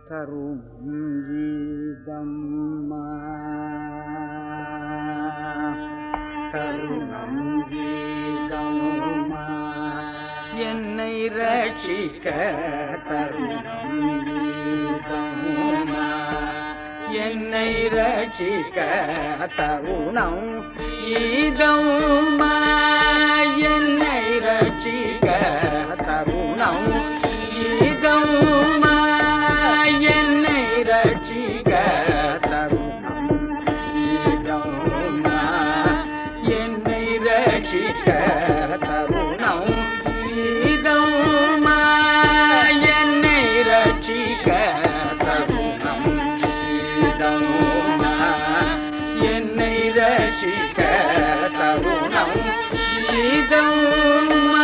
தரும் கீதம்மா தருணம் கீதம்மா என்னை ரட்சிக்க தருணம் கீதம்மா என்னை ரட்சிக்க தருணம் கீதம்மா என்னை ரட்சிக்க தருணம் கீதம்மா என்னை ரட்சிக்க தருணம் கீதம்மா என்னை ரட்சிக்க தருணம் கீதம்மா என்னை ரட்சிக்க தருணம் கீதம்மா என்னை ரட்சிக்க தருணம் கீதம்மா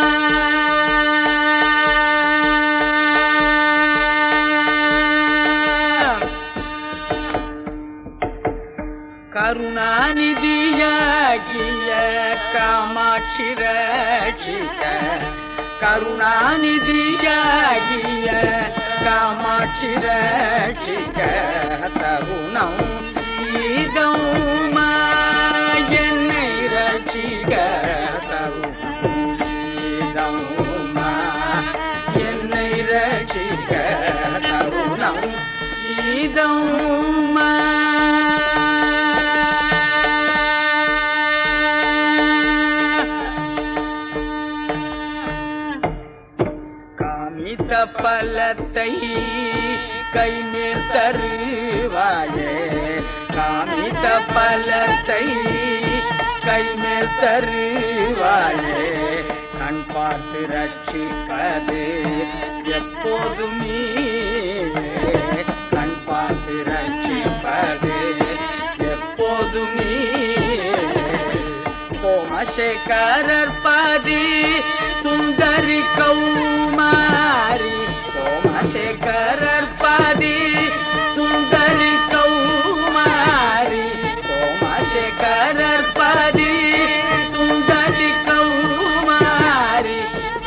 கருணாநிதியாகிய காமாட்சி ரட்சிக்க கருணாநிதியாகிய காமாட்சி ரட்சிக்க தருணம் கீதம்மா என்னை ரட்சிக்க தருணம் கீதம்மா என்னை ரட்சிக்க தருணம் கீதம்மா காமித்த பலத்தை கைமேல் தருவாயே காமித்த பலத்தை கைமேல் தருவாயே கண் பார்த்து ரட்சிப்பது எப்போதும் நீயே கண் பார்த்து ரட்சிப்பது எப்போதும் நீயே சோமசேகரர் பாதி சுந்தரி கௌமாரி சோமசேகரர் பாதி சுந்தரி கௌமாரி சோமசேகரர் பாதி சுந்தரி கௌமாரி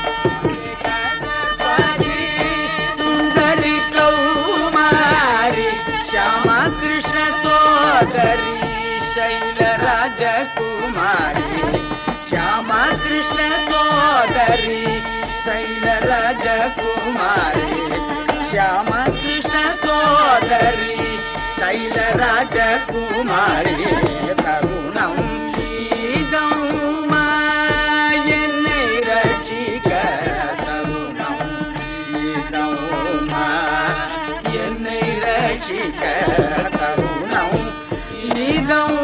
பாதி சுந்தரி கௌமாரி ಶ್ಯಾಮ ಕೃಷ್ಣ ಸೋದರಿ ಶೈಲ ರಾಜಕುಮಾರಿ ಶ್ಯಾಮ ಕೃಷ್ಣ ಸೋದರಿ ಶೈಲ ರಾಜಕುಮಾರಿ ಶ್ಯಾಮ ಕೃಷ್ಣ ಸೋದರಿ ಶೈಲ ರಾಜಕುಮಾರಿ ತರುಣಂ கீதம்மா என்னை ரட்சிக்க தருணம் கீதம்மா என்னை ரட்சிக்க தருணம் கீதம்